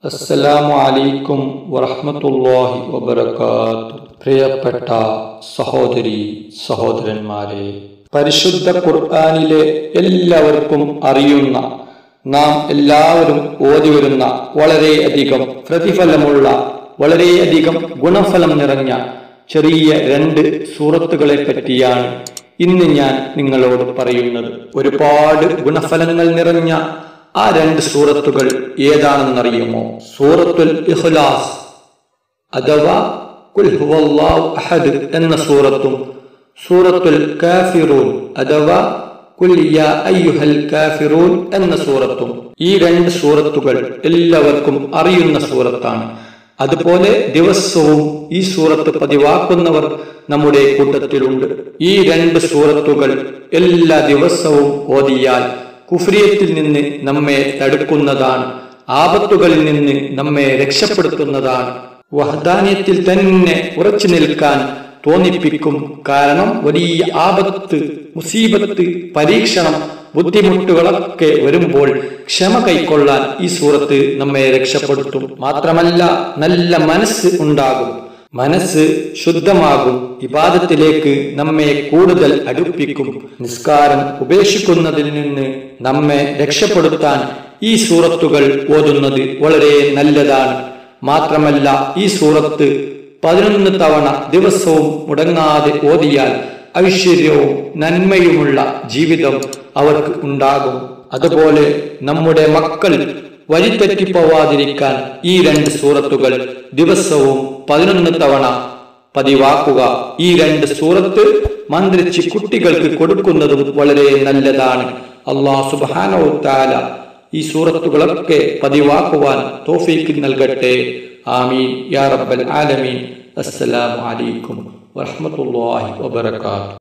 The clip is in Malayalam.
അസ്സലാമു അലൈക്കും വറഹ്മത്തുള്ളാഹി വബറകാത്തു പ്രിയപ്പെട്ട സഹോദരി സഹോദരന്മാരെ പരിശുദ്ധ ഖുർആനിലെ എല്ലാവർക്കും അറിയുന്ന നാം എല്ലാവരും ഓതി വരുന്ന വളരെയധികം പ്രതിഫലമുള്ള വളരെയധികം ഗുണഫലം നിറഞ്ഞ ചെറിയ രണ്ട് സൂറത്തുകളെ പറ്റിയാണ് ഇന്ന് ഞാൻ നിങ്ങളോട് പറയുന്നത് ഒരുപാട് ഗുണഫലങ്ങൾ നിറഞ്ഞ ആ രണ്ട് സൂറത്തുകൾ ഏതാണെന്നറിയുമോ സൂറത്തുൽ ഇഖ്ലാസ് അഥവാ കുൽ ഹുവല്ലാഹു അഹദ് എന്ന സൂറത്തും സൂറത്തുൽ കാഫിറൂൻ അഥവാ കുൽ യാ അയ്യുഹൽ കാഫിറൂൻ എന്ന സൂറത്തും ഈ രണ്ട് സൂറത്തുകൾ എല്ലാവർക്കും അറിയുന്ന സൂറത്താണ് അതുപോലെ ദിവസവും ഈ സൂറത്ത് പതിവാക്കുന്നവർ നമ്മുടെ കൂട്ടത്തിലുണ്ട് ഈ രണ്ട് സൂറത്തുകൾ എല്ലാ ദിവസവും ഓതിയാൽ കുഫ്രിയത്തിൽ നിന്ന് നമ്മെ തടുക്കുന്നതാണ് ആപത്തുകളിൽ നിന്ന് നമ്മെ രക്ഷപ്പെടുത്തുന്നതാണ് വഹദാന്യത്തിൽ തന്നെ ഉറച്ചു നിൽക്കാൻ തോന്നിപ്പിക്കും കാരണം വലിയ ആപത്ത് മുസീബത്ത് പരീക്ഷണം ബുദ്ധിമുട്ടുകളൊക്കെ വരുമ്പോൾ ക്ഷമ കൈക്കൊള്ളാൻ ഈ സൂറത്ത് നമ്മെ രക്ഷപ്പെടുത്തും മാത്രമല്ല നല്ല മനസ്സ് ഉണ്ടാകും മനസ്സ് ശുദ്ധമാകും ഇബാദത്തിലേക്ക് നമ്മെ കൂടുതൽ അടുപ്പിക്കും നിസ്കാരം ഉപേക്ഷിക്കുന്നതിൽ നിന്ന് നമ്മെ രക്ഷപ്പെടുത്താൻ ഈ സൂറത്തുകൾ ഓതുന്നത് വളരെ നല്ലതാണ് മാത്രമല്ല ഈ സൂറത്ത് പതിനൊന്ന് തവണ ദിവസവും മുടങ്ങാതെ ഓതിയാൽ ഐശ്വര്യവും നന്മയുമുള്ള ജീവിതം അവർക്ക് ഉണ്ടാകും അതുപോലെ നമ്മുടെ മക്കൾ വഴിതെറ്റിപ്പോവാതിരിക്കാൻ ഈ രണ്ട് സൂറത്തുകൾ ദിവസവും പതിനൊന്ന് തവണ പതിവാക്കുക ഈ രണ്ട് സൂറത്ത് മന്ത്രിച്ച് കുട്ടികൾക്ക് കൊടുക്കുന്നതും വളരെ നല്ലതാണ് അള്ളാഹു സുബാനോ താല ഈ സൂറത്തുകളൊക്കെ പതിവാക്കുവാൻ തോഫീക്ക് നൽകട്ടെ ആമീൻ യാ റബ്ബൽ ആലമീൻ അസ്സലാമു അലൈക്കും വറഹ്മത്തുള്ളാഹി വബറകാതുഹു